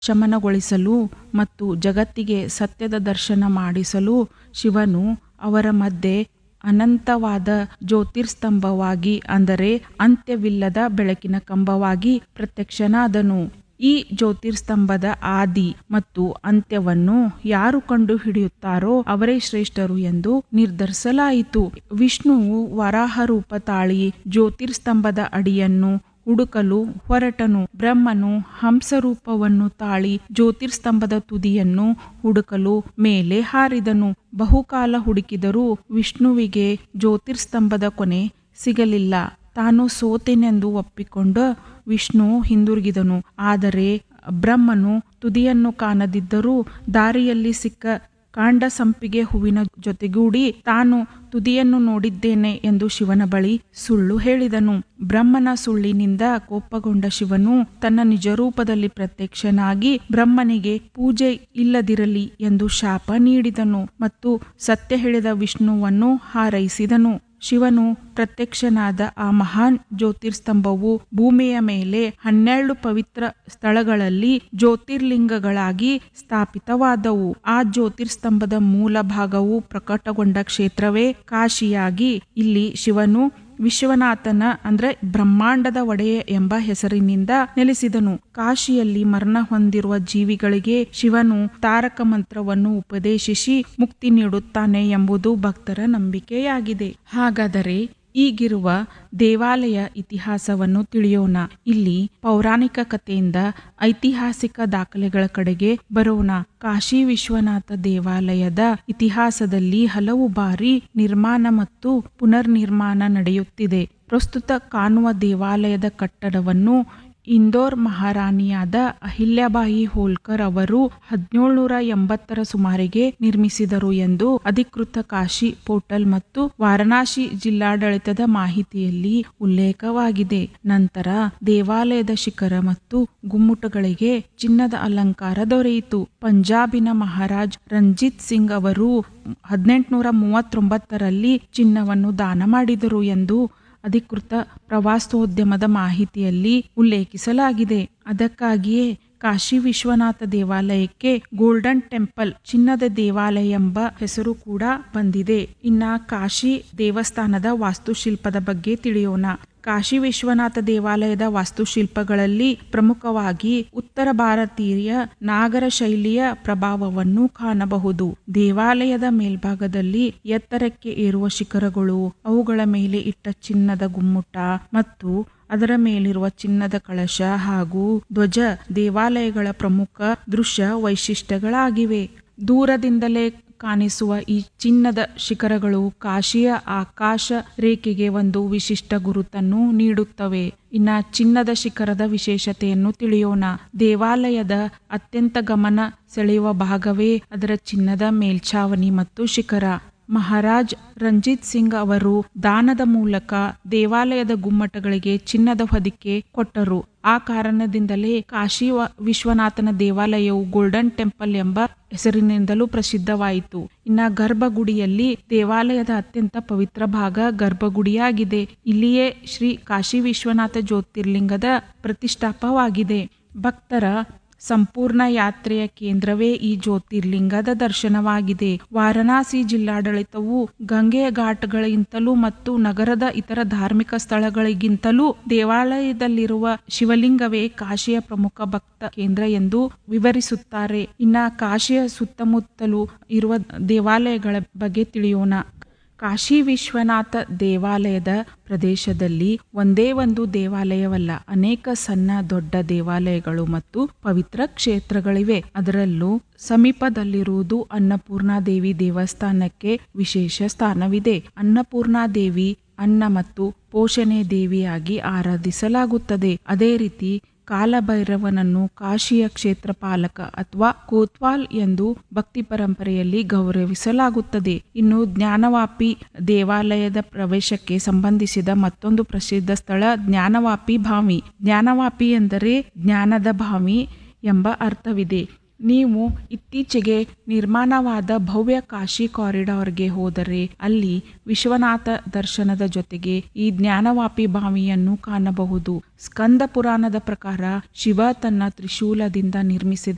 ಶಮನಗೊಳಿಸಲು ಮತ್ತು ಜಗತ್ತಿಗೆ ಸತ್ಯದ ದರ್ಶನ ಮಾಡಿಸಲು ಶಿವನು ಅವರ ಮಧ್ಯೆ ಅನಂತವಾದ ಜ್ಯೋತಿರ್ಸ್ತಂಭವಾಗಿ ಅಂದರೆ ಅಂತ್ಯವಿಲ್ಲದ ಬೆಳಕಿನ ಕಂಬವಾಗಿ ಪ್ರತ್ಯಕ್ಷನಾದನು ಈ ಜ್ಯೋತಿರ್ಸ್ತಂಭದ ಆದಿ ಮತ್ತು ಅಂತ್ಯವನ್ನು ಯಾರು ಕಂಡು ಹಿಡಿಯುತ್ತಾರೋ ಅವರೇ ಶ್ರೇಷ್ಠರು ಎಂದು ನಿರ್ಧರಿಸಲಾಯಿತು ವಿಷ್ಣುವು ವರಾಹ ರೂಪ ತಾಳಿ ಜ್ಯೋತಿರ್ಸ್ತಂಭದ ಅಡಿಯನ್ನು ಹುಡುಕಲು ಹೊರಟನು ಬ್ರಹ್ಮನು ಹಂಸರೂಪವನ್ನು ತಾಳಿ ಜ್ಯೋತಿರ್ಸ್ತಂಭದ ತುದಿಯನ್ನು ಹುಡುಕಲು ಮೇಲೆ ಹಾರಿದನು ಬಹುಕಾಲ ಹುಡುಕಿದರೂ ವಿಷ್ಣುವಿಗೆ ಜ್ಯೋತಿರ್ಸ್ತಂಭದ ಕೊನೆ ಸಿಗಲಿಲ್ಲ ತಾನು ಸೋತೆನೆಂದು ಒಪ್ಪಿಕೊಂಡ ವಿಷ್ಣು ಹಿಂದಿರುಗಿದನು ಆದರೆ ಬ್ರಹ್ಮನು ತುದಿಯನ್ನು ಕಾಣದಿದ್ದರೂ ದಾರಿಯಲ್ಲಿ ಸಿಕ್ಕ ಕಾಂಡ ಸಂಪಿಗೆ ಹೂವಿನ ಜೊತೆಗೂಡಿ ತಾನು ತುದಿಯನ್ನು ನೋಡಿದ್ದೇನೆ ಎಂದು ಶಿವನ ಬಳಿ ಸುಳ್ಳು ಹೇಳಿದನು ಬ್ರಹ್ಮನ ಸುಳ್ಳಿನಿಂದ ಕೋಪಗೊಂಡ ಶಿವನು ತನ್ನ ನಿಜರೂಪದಲ್ಲಿ ಪ್ರತ್ಯಕ್ಷನಾಗಿ ಬ್ರಹ್ಮನಿಗೆ ಪೂಜೆ ಇಲ್ಲದಿರಲಿ ಎಂದು ಶಾಪ ನೀಡಿದನು ಮತ್ತು ಸತ್ಯ ಹೇಳಿದ ವಿಷ್ಣುವನ್ನು ಹಾರೈಸಿದನು ಶಿವನು ಪ್ರತ್ಯಕ್ಷನಾದ ಆ ಮಹಾನ್ ಜ್ಯೋತಿರ್ಸ್ತಂಭವು ಭೂಮಿಯ ಮೇಲೆ ಹನ್ನೆರಡು ಪವಿತ್ರ ಸ್ಥಳಗಳಲ್ಲಿ ಜ್ಯೋತಿರ್ಲಿಂಗಗಳಾಗಿ ಸ್ಥಾಪಿತವಾದವು ಆ ಜ್ಯೋತಿರ್ಸ್ತಂಭದ ಮೂಲ ಭಾಗವು ಪ್ರಕಟಗೊಂಡ ಕ್ಷೇತ್ರವೇ ಕಾಶಿಯಾಗಿ ಇಲ್ಲಿ ಶಿವನು ವಿಶ್ವನಾಥನ ಅಂದ್ರೆ ಬ್ರಹ್ಮಾಂಡದ ಒಡೆಯ ಎಂಬ ಹೆಸರಿನಿಂದ ನೆಲೆಸಿದನು ಕಾಶಿಯಲ್ಲಿ ಮರಣ ಹೊಂದಿರುವ ಜೀವಿಗಳಿಗೆ ಶಿವನು ತಾರಕ ಮಂತ್ರವನ್ನು ಉಪದೇಶಿಸಿ ಮುಕ್ತಿ ನೀಡುತ್ತಾನೆ ಎಂಬುದು ಭಕ್ತರ ನಂಬಿಕೆಯಾಗಿದೆ ಹಾಗಾದರೆ ಈಗಿರುವ ದೇವಾಲಯ ಇತಿಹಾಸವನ್ನು ತಿಳಿಯೋಣ ಇಲ್ಲಿ ಪೌರಾಣಿಕ ಕಥೆಯಿಂದ ಐತಿಹಾಸಿಕ ದಾಖಲೆಗಳ ಕಡೆಗೆ ಬರೋಣ ಕಾಶಿ ವಿಶ್ವನಾಥ ದೇವಾಲಯದ ಇತಿಹಾಸದಲ್ಲಿ ಹಲವು ಬಾರಿ ನಿರ್ಮಾಣ ಮತ್ತು ಪುನರ್ನಿರ್ಮಾಣ ನಡೆಯುತ್ತಿದೆ ಪ್ರಸ್ತುತ ಕಾಣುವ ದೇವಾಲಯದ ಕಟ್ಟಡವನ್ನು ಇಂದೋರ್ ಮಹಾರಾಣಿಯಾದ ಅಹಿಲ್ಯಾಬಾಯಿ ಹೋಲ್ಕರ್ ಅವರು ಹದಿನೇಳುನೂರ ಎಂಬತ್ತರ ಸುಮಾರಿಗೆ ನಿರ್ಮಿಸಿದರು ಎಂದು ಅಧಿಕೃತ ಕಾಶಿ ಪೋರ್ಟಲ್ ಮತ್ತು ವಾರಣಾಸಿ ಜಿಲ್ಲಾಡಳಿತದ ಮಾಹಿತಿಯಲ್ಲಿ ಉಲ್ಲೇಖವಾಗಿದೆ ನಂತರ ದೇವಾಲಯದ ಶಿಖರ ಮತ್ತು ಗುಮ್ಮುಟಗಳಿಗೆ ಚಿನ್ನದ ಅಲಂಕಾರ ದೊರೆಯಿತು ಪಂಜಾಬಿನ ಮಹಾರಾಜ್ ರಂಜಿತ್ ಸಿಂಗ್ ಅವರು ಹದಿನೆಂಟುನೂರ ಮೂವತ್ತೊಂಬತ್ತರಲ್ಲಿ ಚಿನ್ನವನ್ನು ದಾನ ಮಾಡಿದರು ಎಂದು ಅಧಿಕೃತ ಪ್ರವಾಸೋದ್ಯಮದ ಮಾಹಿತಿಯಲ್ಲಿ ಉಲ್ಲೇಖಿಸಲಾಗಿದೆ ಅದಕ್ಕಾಗಿಯೇ ಕಾಶಿ ವಿಶ್ವನಾಥ ದೇವಾಲಯಕ್ಕೆ ಗೋಲ್ಡನ್ ಟೆಂಪಲ್ ಚಿನ್ನದ ದೇವಾಲಯ ಎಂಬ ಹೆಸರು ಕೂಡ ಬಂದಿದೆ ಇನ್ನ ಕಾಶಿ ದೇವಸ್ಥಾನದ ವಾಸ್ತುಶಿಲ್ಪದ ಬಗ್ಗೆ ತಿಳಿಯೋಣ ಕಾಶಿ ವಿಶ್ವನಾಥ ದೇವಾಲಯದ ವಾಸ್ತುಶಿಲ್ಪಗಳಲ್ಲಿ ಪ್ರಮುಖವಾಗಿ ಉತ್ತರ ಭಾರತೀಯ ನಾಗರ ಶೈಲಿಯ ಪ್ರಭಾವವನ್ನು ಕಾಣಬಹುದು ದೇವಾಲಯದ ಮೇಲ್ಭಾಗದಲ್ಲಿ ಎತ್ತರಕ್ಕೆ ಏರುವ ಶಿಖರಗಳು ಅವುಗಳ ಮೇಲೆ ಇಟ್ಟ ಚಿನ್ನದ ಗುಮ್ಮುಟ ಮತ್ತು ಅದರ ಮೇಲಿರುವ ಚಿನ್ನದ ಕಳಶ ಹಾಗೂ ಧ್ವಜ ದೇವಾಲಯಗಳ ಪ್ರಮುಖ ದೃಶ್ಯ ವೈಶಿಷ್ಟ್ಯಗಳಾಗಿವೆ ದೂರದಿಂದಲೇ ಕಾಣಿಸುವ ಈ ಚಿನ್ನದ ಶಿಖರಗಳು ಕಾಶಿಯ ಆಕಾಶ ರೇಖೆಗೆ ಒಂದು ವಿಶಿಷ್ಟ ಗುರುತನ್ನು ನೀಡುತ್ತವೆ ಇನ್ನ ಚಿನ್ನದ ಶಿಖರದ ವಿಶೇಷತೆಯನ್ನು ತಿಳಿಯೋಣ ದೇವಾಲಯದ ಅತ್ಯಂತ ಗಮನ ಸೆಳೆಯುವ ಭಾಗವೇ ಅದರ ಚಿನ್ನದ ಮೇಲ್ಛಾವಣಿ ಮತ್ತು ಶಿಖರ ಮಹಾರಾಜ್ ರಂಜಿತ್ ಸಿಂಗ್ ಅವರು ದಾನದ ಮೂಲಕ ದೇವಾಲಯದ ಗುಮ್ಮಟಗಳಿಗೆ ಚಿನ್ನದ ಹೊದಿಕೆ ಕೊಟ್ಟರು ಆ ಕಾರಣದಿಂದಲೇ ಕಾಶಿ ವಿಶ್ವನಾಥನ ದೇವಾಲಯವು ಗೋಲ್ಡನ್ ಟೆಂಪಲ್ ಎಂಬ ಹೆಸರಿನಿಂದಲೂ ಪ್ರಸಿದ್ಧವಾಯಿತು ಇನ್ನ ಗರ್ಭಗುಡಿಯಲ್ಲಿ ದೇವಾಲಯದ ಅತ್ಯಂತ ಪವಿತ್ರ ಭಾಗ ಗರ್ಭಗುಡಿಯಾಗಿದೆ ಇಲ್ಲಿಯೇ ಶ್ರೀ ಕಾಶಿ ವಿಶ್ವನಾಥ ಜ್ಯೋತಿರ್ಲಿಂಗದ ಪ್ರತಿಷ್ಠಾಪವಾಗಿದೆ ಭಕ್ತರ ಸಂಪೂರ್ಣ ಯಾತ್ರೆಯ ಕೇಂದ್ರವೇ ಈ ಜ್ಯೋತಿರ್ಲಿಂಗದ ದರ್ಶನವಾಗಿದೆ ವಾರಣಾಸಿ ಜಿಲ್ಲಾಡಳಿತವು ಗಂಗೆಯ ಘಾಟ್ಗಳಿಗಿಂತಲೂ ಮತ್ತು ನಗರದ ಇತರ ಧಾರ್ಮಿಕ ಸ್ಥಳಗಳಿಗಿಂತಲೂ ದೇವಾಲಯದಲ್ಲಿರುವ ಶಿವಲಿಂಗವೇ ಕಾಶಿಯ ಪ್ರಮುಖ ಭಕ್ತ ಕೇಂದ್ರ ಎಂದು ವಿವರಿಸುತ್ತಾರೆ ಇನ್ನ ಕಾಶಿಯ ಸುತ್ತಮುತ್ತಲೂ ಇರುವ ದೇವಾಲಯಗಳ ಬಗ್ಗೆ ತಿಳಿಯೋಣ ಕಾಶಿ ವಿಶ್ವನಾಥ ದೇವಾಲಯದ ಪ್ರದೇಶದಲ್ಲಿ ಒಂದೇ ಒಂದು ದೇವಾಲಯವಲ್ಲ ಅನೇಕ ಸಣ್ಣ ದೊಡ್ಡ ದೇವಾಲಯಗಳು ಮತ್ತು ಪವಿತ್ರ ಕ್ಷೇತ್ರಗಳಿವೆ ಅದರಲ್ಲೂ ಸಮೀಪದಲ್ಲಿರುವುದು ಅನ್ನಪೂರ್ಣಾದೇವಿ ದೇವಸ್ಥಾನಕ್ಕೆ ವಿಶೇಷ ಸ್ಥಾನವಿದೆ ಅನ್ನಪೂರ್ಣಾದೇವಿ ಅನ್ನ ಮತ್ತು ಪೋಷಣೆ ದೇವಿಯಾಗಿ ಆರಾಧಿಸಲಾಗುತ್ತದೆ ಅದೇ ರೀತಿ ಕಾಲಭೈರವನನ್ನು ಕಾಶಿಯ ಕ್ಷೇತ್ರ ಪಾಲಕ ಅಥವಾ ಕೋತ್ವಾಲ್ ಎಂದು ಭಕ್ತಿ ಪರಂಪರೆಯಲ್ಲಿ ಗೌರವಿಸಲಾಗುತ್ತದೆ ಇನ್ನು ಜ್ಞಾನವಾಪಿ ದೇವಾಲಯದ ಪ್ರವೇಶಕ್ಕೆ ಸಂಬಂಧಿಸಿದ ಮತ್ತೊಂದು ಪ್ರಸಿದ್ಧ ಸ್ಥಳ ಜ್ಞಾನವಾಪಿ ಭಾವಿ ಜ್ಞಾನವಾಪಿ ಎಂದರೆ ಜ್ಞಾನದ ಭಾವಿ ಎಂಬ ಅರ್ಥವಿದೆ ನೀವು ಇತ್ತೀಚೆಗೆ ನಿರ್ಮಾಣವಾದ ಭವ್ಯ ಕಾಶಿ ಕಾರಿಡಾರ್ಗೆ ಹೋದರೆ ಅಲ್ಲಿ ವಿಶ್ವನಾಥ ದರ್ಶನದ ಜೊತೆಗೆ ಈ ಜ್ಞಾನವಾಪಿ ಬಾವಿಯನ್ನು ಕಾಣಬಹುದು ಸ್ಕಂದ ಪುರಾಣದ ಪ್ರಕಾರ ಶಿವ ತನ್ನ ತ್ರಿಶೂಲದಿಂದ ನಿರ್ಮಿಸಿದ